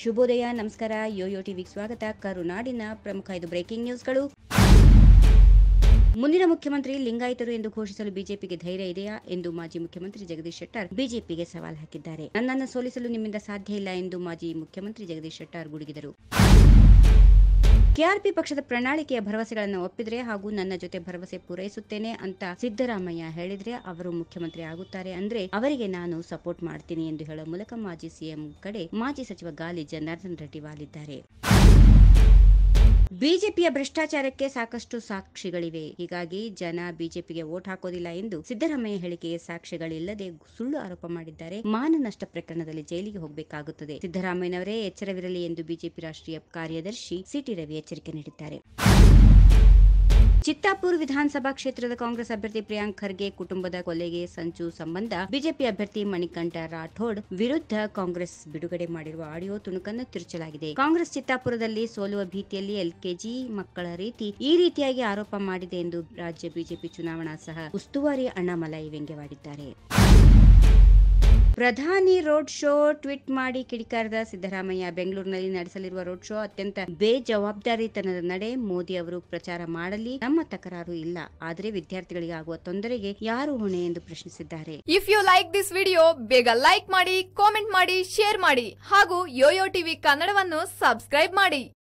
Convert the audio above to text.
ಶುಭೋದಯ ನಮಸ್ಕಾರ ಯೋಯೋ ಟಿವಿಗೆ ಸ್ವಾಗತ ಕರುನಾಡಿನ ಪ್ರಮುಖ ಐದು ಬ್ರೇಕಿಂಗ್ ನ್ಯೂಸ್ಗಳು ಮುಂದಿನ ಮುಖ್ಯಮಂತ್ರಿ ಲಿಂಗಾಯತರು ಎಂದು ಘೋಷಿಸಲು ಬಿಜೆಪಿಗೆ ಧೈರ್ಯ ಇದೆಯಾ ಎಂದು ಮಾಜಿ ಮುಖ್ಯಮಂತ್ರಿ ಜಗದೀಶ್ ಶೆಟ್ಟರ್ ಬಿಜೆಪಿಗೆ ಸವಾಲ್ ಹಾಕಿದ್ದಾರೆ ನನ್ನನ್ನು ಸೋಲಿಸಲು ನಿಮ್ಮಿಂದ ಸಾಧ್ಯ ಇಲ್ಲ ಎಂದು ಮಾಜಿ ಮುಖ್ಯಮಂತ್ರಿ ಜಗದೀಶ್ ಶೆಟ್ಟರ್ ಗುಡುಗಿದರು ಕೆಆರ್ಪಿ ಪಕ್ಷದ ಪ್ರಣಾಳಿಕೆಯ ಭರವಸೆಗಳನ್ನು ಒಪ್ಪಿದ್ರೆ ಹಾಗೂ ನನ್ನ ಜೊತೆ ಭರವಸೆ ಪೂರೈಸುತ್ತೇನೆ ಅಂತ ಸಿದ್ದರಾಮಯ್ಯ ಹೇಳಿದ್ರೆ ಅವರು ಮುಖ್ಯಮಂತ್ರಿ ಆಗುತ್ತಾರೆ ಅಂದ್ರೆ ಅವರಿಗೆ ನಾನು ಸಪೋರ್ಟ್ ಮಾಡ್ತೀನಿ ಎಂದು ಹೇಳುವ ಮೂಲಕ ಮಾಜಿ ಸಿಎಂ ಕಡೆ ಮಾಜಿ ಸಚಿವ ಗಾಲಿ ಜನಾರ್ದನ್ ರೆಡ್ಡಿ ವಾಲಿದ್ದಾರೆ ಬಿಜೆಪಿಯ ಭ್ರಷ್ಟಾಚಾರಕ್ಕೆ ಸಾಕಷ್ಟು ಸಾಕ್ಷಿಗಳಿವೆ ಹೀಗಾಗಿ ಜನ ಬಿಜೆಪಿಗೆ ವೋಟ್ ಹಾಕೋದಿಲ್ಲ ಎಂದು ಸಿದ್ದರಾಮಯ್ಯ ಹೇಳಿಕೆಗೆ ಸಾಕ್ಷ್ಯಗಳಿಲ್ಲದೆ ಸುಳ್ಳು ಆರೋಪ ಮಾಡಿದ್ದಾರೆ ಮಾನ ನಷ್ಟ ಪ್ರಕರಣದಲ್ಲಿ ಜೈಲಿಗೆ ಹೋಗಬೇಕಾಗುತ್ತದೆ ಸಿದ್ದರಾಮಯ್ಯನವರೇ ಎಚ್ಚರವಿರಲಿ ಎಂದು ಬಿಜೆಪಿ ರಾಷ್ಟ್ರೀಯ ಕಾರ್ಯದರ್ಶಿ ಸಿಟಿ ರವಿ ಎಚ್ಚರಿಕೆ ನೀಡಿದ್ದಾರೆ ಚಿತ್ತಾಪುರ್ ವಿಧಾನಸಭಾ ಕ್ಷೇತ್ರದ ಕಾಂಗ್ರೆಸ್ ಅಭ್ಯರ್ಥಿ ಪ್ರಿಯಾಂಕ್ ಖರ್ಗೆ ಕುಟುಂಬದ ಕೊಲೆಗೆ ಸಂಚು ಸಂಬಂಧ ಬಿಜೆಪಿ ಅಭ್ಯರ್ಥಿ ಮಣಿಕಂಠ ರಾಠೋಡ್ ವಿರುದ್ಧ ಕಾಂಗ್ರೆಸ್ ಬಿಡುಗಡೆ ಮಾಡಿರುವ ಆಡಿಯೋ ತುಣುಕನ್ನು ತಿರುಚಲಾಗಿದೆ ಕಾಂಗ್ರೆಸ್ ಚಿತ್ತಾಪುರದಲ್ಲಿ ಸೋಲುವ ಭೀತಿಯಲ್ಲಿ ಎಲ್ಕೆಜಿ ಮಕ್ಕಳ ರೀತಿ ಈ ರೀತಿಯಾಗಿ ಆರೋಪ ಮಾಡಿದೆ ಎಂದು ರಾಜ್ಯ ಬಿಜೆಪಿ ಚುನಾವಣಾ ಸಹ ಉಸ್ತುವಾರಿ ಅಣ್ಣಾಮಲೈ ವ್ಯಂಗ್ಯವಾಡಿದ್ದಾರೆ ಪ್ರಧಾನಿ ರೋಡ್ ಶೋ ಟ್ವೀಟ್ ಮಾಡಿ ಕಿಡಿಕಾರದ ಸಿದ್ದರಾಮಯ್ಯ ಬೆಂಗಳೂರಿನಲ್ಲಿ ನಡೆಸಲಿರುವ ರೋಡ್ ಶೋ ಅತ್ಯಂತ ಬೇಜವಾಬ್ದಾರಿತನದ ನಡೆ ಮೋದಿ ಅವರು ಪ್ರಚಾರ ಮಾಡಲಿ ನಮ್ಮ ತಕರಾರು ಇಲ್ಲ ಆದರೆ ವಿದ್ಯಾರ್ಥಿಗಳಿಗೆ ಆಗುವ ತೊಂದರೆಗೆ ಯಾರು ಹೊಣೆ ಎಂದು ಪ್ರಶ್ನಿಸಿದ್ದಾರೆ if you like this video ಬೇಗ ಲೈಕ್ ಮಾಡಿ ಕಾಮೆಂಟ್ ಮಾಡಿ ಶೇರ್ ಮಾಡಿ ಹಾಗೂ ಯೋಯೋ ಟಿವಿ ಕನ್ನಡವನ್ನು ಸಬ್ಸ್ಕ್ರೈಬ್ ಮಾಡಿ